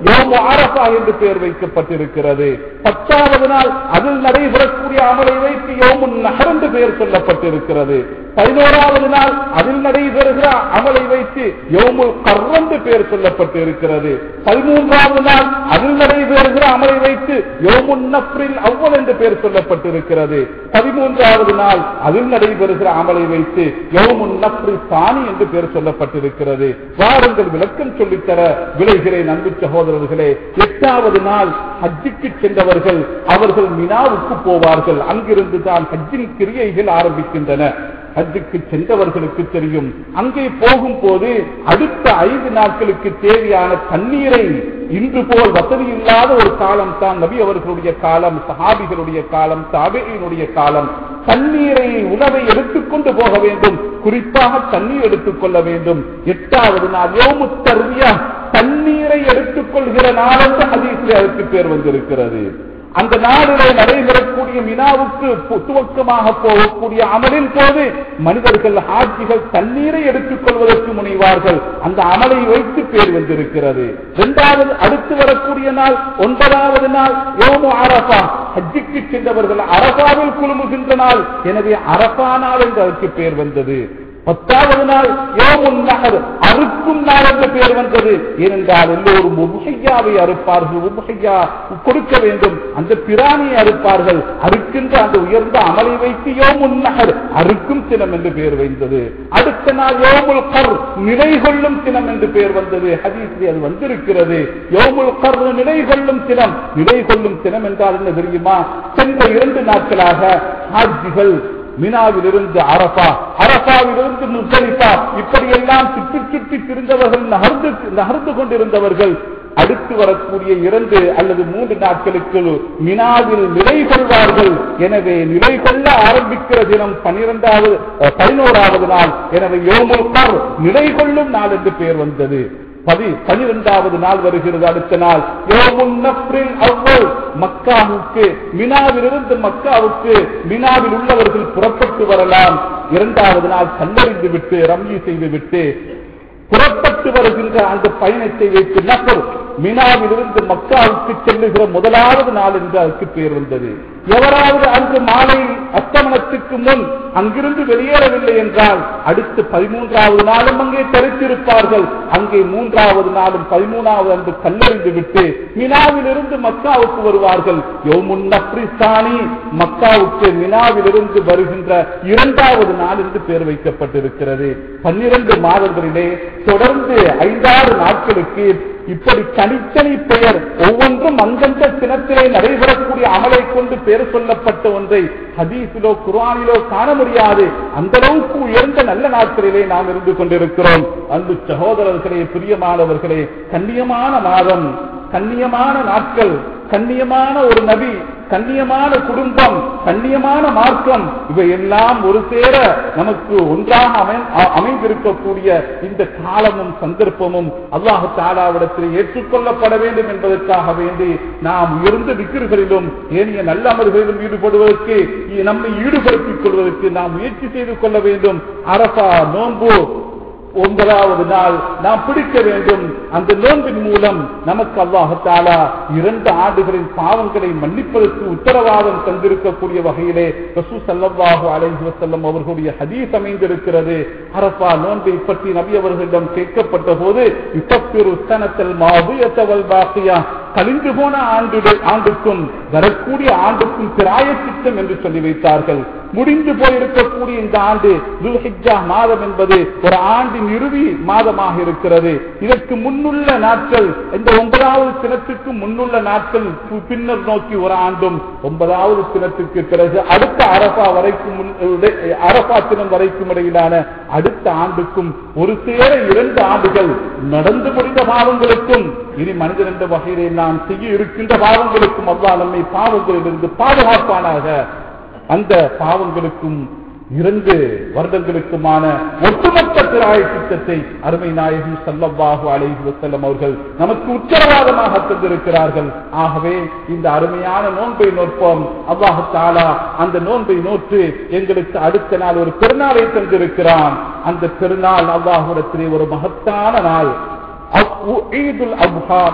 Speaker 1: யோமு அரபா என்று பெயர் வைக்கப்பட்டிருக்கிறது பத்தாவது நாள் அதில் நடைபெறக்கூடிய அமலை வைத்து யோமுன் நகர் என்று பெயர் சொல்லப்பட்டிருக்கிறது பதினோராவது நாள் அதில் நடைபெறுகிற அமலை வைத்து யோமுல் கர்வந்து பெயர் சொல்லப்பட்டிருக்கிறது பதிமூன்றாவது நாள் அதில் நடைபெறுகிற அமலை வைத்து யோமுன் நப்ரில் அவ்வள் என்று பெயர் சொல்லப்பட்டிருக்கிறது பதிமூன்றாவது நாள் அதில் நடைபெறுகிற அமலை வைத்து யோமுன் நப்ரி சாணி என்று பெயர் சொல்லப்பட்டிருக்கிறது வாருங்கள் விளக்கம் சொல்லித்தர விளைகிறேன் அன்பு சகோதரர்களே எட்டாவது நாள் ஹஜ்ஜுக்கு சென்றவர்கள் அவர்கள் மினாவுக்கு போவார்கள் அங்கிருந்து தான் ஹஜ்ஜின் கிரியைகள் ஆரம்பிக்கின்றன ஹஜ்ஜுக்கு சென்றவர்களுக்கு தெரியும் அங்கே போகும் போது அடுத்த ஐந்து நாட்களுக்கு தேவையான தண்ணீரை இன்று போல் வசதி இல்லாத ஒரு காலம் தான் நபி அவர்களுடைய காலம் சஹாபிகளுடைய காலம் தாபையினுடைய காலம் தண்ணீரை உணவை எடுத்துக்கொண்டு போக வேண்டும் குறிப்பாக தண்ணீர் எடுத்துக்கொள்ள வேண்டும் எட்டாவது நாள் யோமு தர்வியா தண்ணீரை எடுத்துக்கொள்கிற நாள் என்று ஹதீஸில் அதற்கு பேர் வந்திருக்கிறது அந்த நாளிலே நடைபெறக்கூடிய மினாவுக்கு துவக்கமாக போகக்கூடிய அமலின் போது மனிதர்கள் ஹாஜிகள் தண்ணீரை எடுத்துக் கொள்வதற்கு முனைவார்கள் அந்த அமலை வைத்து பேர் வந்திருக்கிறது இரண்டாவது அடுத்து வரக்கூடிய நாள் ஒன்பதாவது நாள் யோமு அரபா ஹஜ்ஜிக்கு சென்றவர்கள் அரபாவில் குழுமுகின்ற நாள் எனவே அரபா நாள் என்று அதற்கு பேர் வந்தது பத்தாவது நாள் யோமுன் நகர் அறுக்கும் நாள் என்ற பெயர் வந்தது ஏனென்றால் எல்லோரும் உபகையாவை அறுப்பார்கள் உபகையா கொடுக்க வேண்டும் அந்த பிராணியை அறுப்பார்கள் அறுக்கின்ற அந்த உயர்ந்த அமலை வைத்து யோமுன் நகர் அறுக்கும் தினம் என்று பெயர் வைத்தது அடுத்த நாள் யோமுல் கர் நிலை கொள்ளும் தினம் என்று பெயர் வந்தது ஹதீஸ்லி அது வந்திருக்கிறது யோமுல் கர் நிலை கொள்ளும் தினம் நிலை கொள்ளும் தினம் என்றால் என்ன தெரியுமா சென்ற இரண்டு நாட்களாக ஹாஜிகள் மினாவிலிருந்து அரபா அரபாவிலிருந்து முசலிஃபா இப்படியெல்லாம் சுற்றி சுற்றி திரிந்தவர்கள் நகர்ந்து நகர்ந்து கொண்டிருந்தவர்கள் அடுத்து வரக்கூடிய இரண்டு அல்லது மூன்று நாட்களுக்கு மினாவில் நிலை கொள்வார்கள் எனவே நிலை கொள்ள ஆரம்பிக்கிற தினம் பனிரெண்டாவது பதினோராவது நாள் எனவே யோமுல் கர் நிலை கொள்ளும் நாள் என்று பெயர் வந்தது பதி பனிரெண்டாவது நாள் வருகிறது அடுத்த நாள் யோமுன் நப்ரில் அவ்வள் மக்காவுக்கு மினாவிலிருந்து மக்காவுக்கு மினாவில் உள்ளவர்கள் புறப்பட்டு வரலாம் இரண்டாவது நாள் கல்லறிந்து விட்டு ரம்லி செய்து விட்டு புறப்பட்டு வருகின்ற அந்த பயணத்தை வைத்து நபர் மினாவிலிருந்து மக்காவுக்கு செல்லுகிற முதலாவது நாள் என்று அதற்கு பெயர் வந்தது எவராவது அன்று மாலை அஸ்தமனத்துக்கு முன் அங்கிருந்து வெளியேறவில்லை என்றால் அடுத்து பதிமூன்றாவது நாளும் அங்கே தரித்திருப்பார்கள் அங்கே மூன்றாவது நாளும் பதிமூணாவது அன்று கல்லறிந்து விட்டு மினாவிலிருந்து மக்காவுக்கு வருவார்கள் யோமுன் நப்ரிஸ்தானி மக்காவுக்கு மினாவிலிருந்து வருகின்ற இரண்டாவது நாள் என்று பெயர் வைக்கப்பட்டிருக்கிறது பன்னிரண்டு மாதங்களிலே தொடர்ந்து ஐந்தாறு நாட்களுக்கு இப்படி தனித்தனி பெயர் ஒவ்வொன்றும் அந்தந்த தினத்திலே நடைபெறக்கூடிய அமலை கொண்டு பெயர் சொல்லப்பட்ட ஒன்றை ஹதீஸிலோ குர்ஆனிலோ காண முடியாது அந்த அளவுக்கு உயர்ந்த நல்ல நாட்களிலே நாம் இருந்து கொண்டிருக்கிறோம் அன்பு சகோதரர்களே பிரியமானவர்களே கண்ணியமான மாதம் கண்ணியமான நாட்கள் கண்ணியமான ஒரு நபி கண்ணியமான குடும்பம் கண்ணியமான மார்க்கம் இவையெல்லாம் ஒரு சேர நமக்கு ஒன்றாக அமை- அ- அமைந்திருக்கக்கூடிய இந்த காலமும் சந்தர்ப்பமும் அல்லாஹு தாலாவிடத்தில் ஏற்றுக்கொள்ளப்பட வேண்டும் என்பதற்காக வேண்டி நாம் உயர்ந்த விக்கிர்களிலும் ஏனைய நல்ல அமல்களிலும் ஈடுபடுவதற்கு இ- நம்மை ஈடுபடுத்திக் கொள்வதற்கு நாம் முயற்சி செய்து கொள்ள வேண்டும் அரபா நோன்பு ஒன்பதாவது நாள் நாம் பிடிக்க வேண்டும் அந்த நோன்பின் மூலம் நமக்கு அல்லாஹாலா இரண்டு ஆண்டுகளின் பாவங்களை மன்னிப்பதற்கு உத்தரவாதம் தந்திருக்கக்கூடிய வகையிலே ரசூ சல்லல்லாஹு அலைஹி வஸல்லம் அவர்களுடைய ஹதீஸ் அமைந்திருக்கிறது அரபா நோன்பை பற்றி நபி அவர்களிடம் கேட்கப்பட்ட போது யுத்தப்பிரு சனத்தல் மாவியத்தவல் பாக்கியா கழிந்து போன ஆண்டு ஆண்டுக்கும் வரக்கூடிய ஆண்டுக்கும் பிராய திட்டம் என்று சொல்லி வைத்தார்கள் முடிந்து போயிருக்கக்கூடிய இந்த ஆண்டு துல்ஹிஜ்ஜா மாதம் என்பது ஒரு ஆண்டின் இறுதி மாதமாக இருக்கிறது இதற்கு முன்னுள்ள நாட்கள் இந்த ஒன்பதாவது தினத்துக்கு முன்னுள்ள நாட்கள் பி- பின்னர் நோக்கி ஒரு ஆண்டும் ஒன்பதாவது தினத்துக்கு பிறகு அடுத்த அரபா வரைக்கும் முன்- இடை- அரபா தினம் வரைக்கும் இடையிலான அடுத்த ஆண்டுக்கும் ஒரு சேர இரண்டு ஆண்டுகள் நடந்து முடிந்த பாவங்களுக்கும் இனி மனிதன் என்ற வகையிலே நாம் செய்ய இருக்கின்ற பாவங்களுக்கும் அல்லாஹ் நம்மை பாவங்களிலிருந்து பாதுகாப்பானாக அந்த பாவங்களுக்கும் இரண்டு வருடங்களுக்குமான ஒட்டுமொத்த திராய திட்டத்தை அருமை நாயகம் சல்லல்லாஹு அலைஹி வஸல்லம் அவர்கள் நமக்கு உத்தரவாதமாக தந்திருக்கிறார்கள் ஆகவே இந்த அருமையான நோன்பை நோற்போம் அல்லாஹு தாலா அந்த நோன்பை நோற்று எங்களுக்கு அடுத்த நாள் ஒரு பெருநாளை தந்திருக்கிறான் அந்த பெருநாள் அல்லாஹுடத்திலே ஒரு மகத்தான நாள் அப்- ஈதுல் அப்ஹா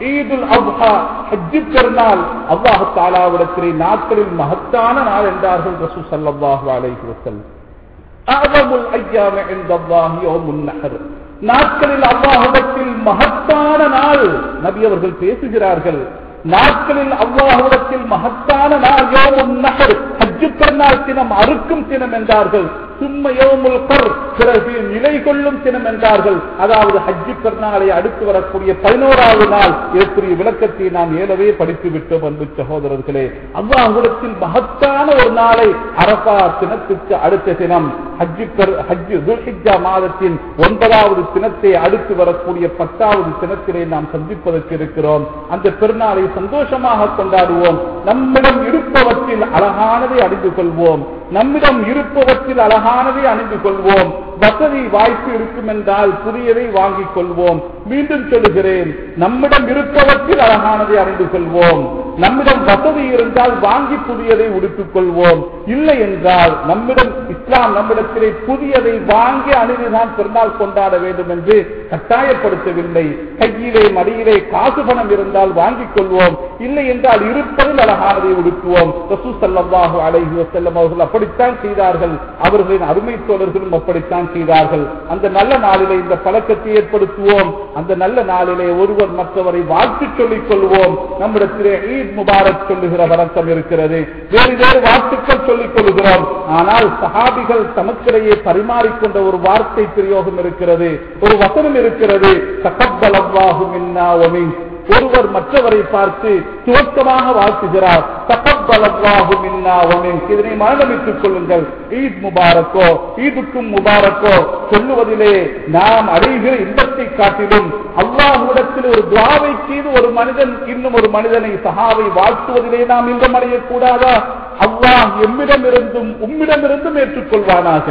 Speaker 1: ஈதுல் அப்ஹா ஹஜ்ஜு பெருநாள் அல்லாஹு தாலாவிடத்திலே நாட்களில் மகத்தான நாள் என்றார்கள் ரசூ சல்லல்லாஹு அலைஹி வஸல்லம் அஅதமுல் அய்யாம இன்தல்லாஹி யௌமுன் நஹர் நாட்களில் அல்லாஹ்விடத்தில் மகத்தான நாள் நபி அவர்கள் பேசுகிறார்கள் நாட்களில் அல்லாஹ்விடத்தில் மகத்தான நாள் யோமுன் நஹர் ஹஜ்ஜு பெருநாள் தினம் அறுக்கும் தினம் என்றார்கள் சும்ம யோமுல் கர் பிறகு நிலை கொள்ளும் தினம் என்றார்கள் அதாவது ஹஜ்ஜு பெருநாளை அடுத்து வரக்கூடிய பதினோராவது நாள் இதற்குரிய விளக்கத்தை நாம் ஏலவே படித்து விட்டோம் அன்பு சகோதரர்களே அல்லாஹ்விடத்தில் மகத்தான ஒரு நாளை அரபா தினத்துக்கு அடுத்த தினம் ஹஜ்ஜு பெரு ஹஜ்ஜு துல்ஹிஜா மாதத்தின் ஒன்பதாவது தினத்தை அடுத்து வரக்கூடிய பத்தாவது தினத்திலே நாம் சந்திப்பதற்கு இருக்கிறோம் அந்த பெருநாளை சந்தோஷமாக கொண்டாடுவோம் நம்மிடம் இருப்பவற்றில் அழகானதை அணிந்து கொள்வோம் நம்மிடம் இருப்பவற்றில் அழகானதை அணிந்து கொள்வோம் வசதி வாய்ப்பு இருக்கும் என்றால் புதியதை வாங்கிக் கொள்வோம் மீண்டும் சொல்லுகிறேன் நம்மிடம் இருப்பவற்றில் அழகானதை அணிந்து கொள்வோம் நம்மிடம் வசதி இருந்தால் வாங்கி புதியதை உடுத்திக் கொள்வோம் இல்லை என்றால் நம்மிடம் இஸ்லாம் நம்மிடத்திலே புதியதை வாங்கி அணிந்துதான் பெருநாள் கொண்டாட வேண்டும் என்று கட்டாயப்படுத்தவில்லை கையிலே மடியிலே காசு பணம் இருந்தால் வாங்கிக் கொள்வோம் இல்லை என்றால் இருப்பதில் அழகானதை உடுத்துவோம் ரசூ சல்லல்லாஹு அலைஹி வஸல்லம் அவர்கள் அப்படித்தான் செய்தார்கள் அவர்களின் அருமை தோழர்களும் அப்படித்தான் செய்தார்கள் அந்த நல்ல நாளிலே இந்த பழக்கத்தை ஏற்படுத்துவோம் அந்த நல்ல நாளிலே ஒருவர் மற்றவரை வாழ்த்து சொல்லிக் கொள்வோம் நம்மிடத்திலே ஈத் முபாரக் சொல்லுகிற வழக்கம் இருக்கிறது வேறு வேறு வாழ்த்துக்கள் சொல்லிக் கொள்கிறோம் ஆனால் சஹாபிகள் தமக்கிடையே பரிமாறிக்கொண்ட ஒரு வார்த்தை பிரயோகம் இருக்கிறது ஒரு வசனம் இருக்கிறது தகப்பல் அல்லாஹு மின்னா ஒமின் ஒருவர் மற்றவரை பார்த்து துவக்கமாக வாழ்த்துகிறார் தகப்பல் அல்லாஹு மின்னா ஒமின் இதனை மனநமிட்டுக் கொள்ளுங்கள் ஈத் முபாரக்கோ ஈதுக்கும் முபாரக்கோ சொல்லுவதிலே நாம் அடைகிற இன்பத்தை காட்டிலும் அல்லாஹ்விடத்தில் ஒரு துவாவை செய்து ஒரு மனிதன் இன்னும் ஒரு மனிதனை சஹாவை வாழ்த்துவதிலே நாம் இன்பம் அடையக்கூடாதா அல்லாஹ் எம்மிடமிருந்தும் உம்மிடமிருந்தும் ஏற்றுக்கொள்வானாக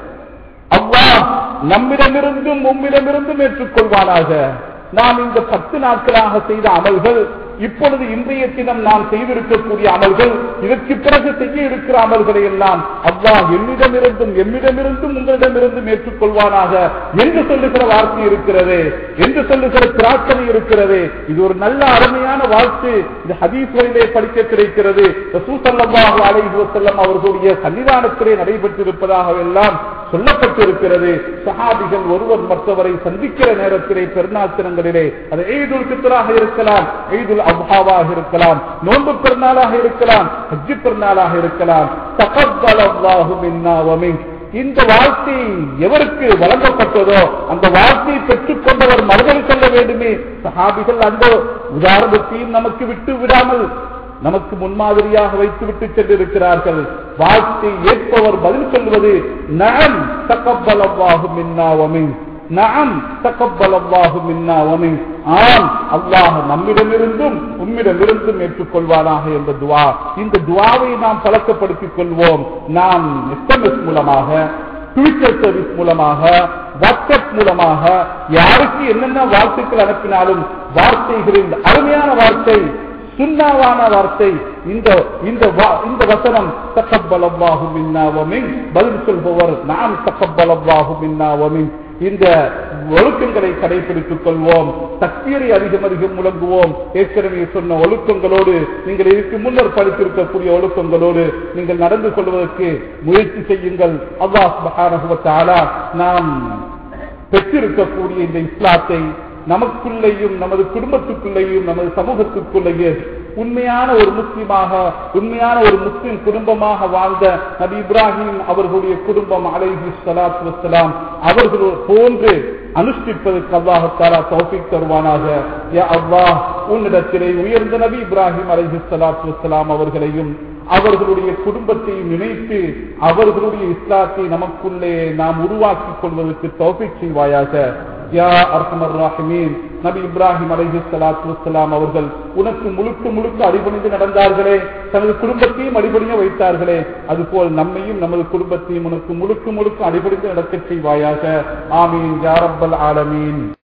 Speaker 1: அல்லாஹ் நம்மிடமிருந்தும் உம்மிடமிருந்தும் ஏற்றுக்கொள்வானாக நாம் இந்த பத்து நாட்களாக செய்த அமல்கள் இப்பொழுது இன்றைய தினம் நாம் செய்திருக்கக்கூடிய அமல்கள் இதற்கு பிறகு செய்ய இருக்கிற அமல்களை எல்லாம் அல்லாஹ் என்னிடமிருந்தும் எம்மிடமிருந்தும் உங்களிடமிருந்தும் ஏற்றுக்கொள்வானாக என்று சொல்லுகிற வார்த்தை இருக்கிறது என்று சொல்லுகிற பிரார்த்தனை இருக்கிறது இது ஒரு நல்ல அருமையான வாழ்த்து இது ஹதீஸ்களிலே படிக்க கிடைக்கிறது ரசூசல்லாஹு அலைஹி வஸல்லம் அவர்களுடைய சன்னிதானத்திலே நடைபெற்றிருப்பதாக எல்லாம் சொல்லப்பட்டிருக்கிறது சஹாபிகள் ஒருவர் மற்றவரை சந்திக்கிற நேரத்திலே பெருநாள் தினங்களிலே அது ஈதுல் பித்ராக இருக்கலாம் ஈதுல் அப்ஹாவாக இருக்கலாம் நோன்பு பெருநாளாக இருக்கலாம் ஹஜ்ஜி பெருநாளாக இருக்கலாம் தகப்பல்லாஹு மின்னா வமின் இந்த வாழ்க்கை எவருக்கு வழங்கப்பட்டதோ அந்த வாழ்க்கையை பெற்றுக் கொண்டவர் மறுதல் சொல்ல வேண்டுமே சஹாபிகள் அந்த உதாரணத்தையும் நமக்கு விட்டு விடாமல் நமக்கு முன்மாதிரியாக வைத்துவிட்டு சென்றிருக்கிறார்கள் வாழ்க்கை ஏற்பவர் பதில் சொல்வது நகம் தக்கப்பலவாகு மின்னாவமின் நகம் தக்கப்பலவாகு மின்னாவமின் ஆம் அல்லாஹ் நம்மிடமிருந்தும் உம்மிடமிருந்தும் ஏற்றுக்கொள்வானாக என்ற துவா இந்த துவாவை நாம் பழக்கப்படுத்திக் கொள்வோம் நாம் எஸ்எம்எஸ் மூலமாக ட்விட்டர் சர்வீஸ் மூலமாக வாட்ஸ்அப் மூலமாக யாருக்கு என்னென்ன வாழ்த்துக்கள் அனுப்பினாலும் வார்த்தைகளில் அருமையான வார்த்தை சுண்ணாவான வார்த்தை இந்த இந்த வா- இந்த வசனம் தக்கப்பலவாகு மின்னாவமின் பதில் சொல்பவர் நாம் தக்கப்பலவாகு மின்னாவமின் இந்த ஒழுக்கங்களை கடைபிடித்துக் கொள்வோம் தக்தீரை அதிகம் அதிகம் முழங்குவோம் ஏற்கனவே சொன்ன ஒழுக்கங்களோடு நீங்கள் இதுக்கு முன்னர் படித்திருக்கக்கூடிய ஒழுக்கங்களோடு நீங்கள் நடந்து கொள்வதற்கு முயற்சி செய்யுங்கள் அல்லாஹ் சுப்ஹானஹு வ தஆலா நாம் பெற்றிருக்கக்கூடிய இந்த இஸ்லாத்தை நமக்குள்ளேயும் நமது குடும்பத்துக்குள்ளேயும் நமது சமூகத்துக்குள்ளேயே உண்மையான ஒரு முஸ்லிமாக உண்மையான ஒரு முஸ்லிம் குடும்பமாக வாழ்ந்த நபி இப்ராஹிம் அவர்களுடைய குடும்பம் அலைஹி ஸலாத்து வஸ்ஸலாம் அவர்கள் போன்று அனுஷ்டிப்பதற்கு அல்லாஹாலா தௌஃபீக் தருவானாக யா அல்லாஹ் உன்னிடத்திலே உயர்ந்த நபி இப்ராஹிம் அலைஹி ஸலாத்து வஸ்ஸலாம் அவர்களையும் அவர்களுடைய குடும்பத்தையும் நினைத்து அவர்களுடைய இஸ்லாத்தை நமக்குள்ளே நாம் உருவாக்கிக் கொள்வதற்கு தௌஃபீக் செய்வாயாக யா அர்ஹமர் ராஹிமீன் நபி இப்ராஹிம் அலைஹி ஸலாத்து வஸ்ஸலாம் அவர்கள் உனக்கு முழுக்க முழுக்க அடிபணிந்து நடந்தார்களே தனது குடும்பத்தையும் அடிபணிய வைத்தார்களே அதுபோல் நம்மையும் நமது குடும்பத்தையும் உனக்கு முழுக்க முழுக்க அடிபணிந்து நடக்கச் செய்வாயாக ஆமீன் யா ரப்பல் ஆலமீன்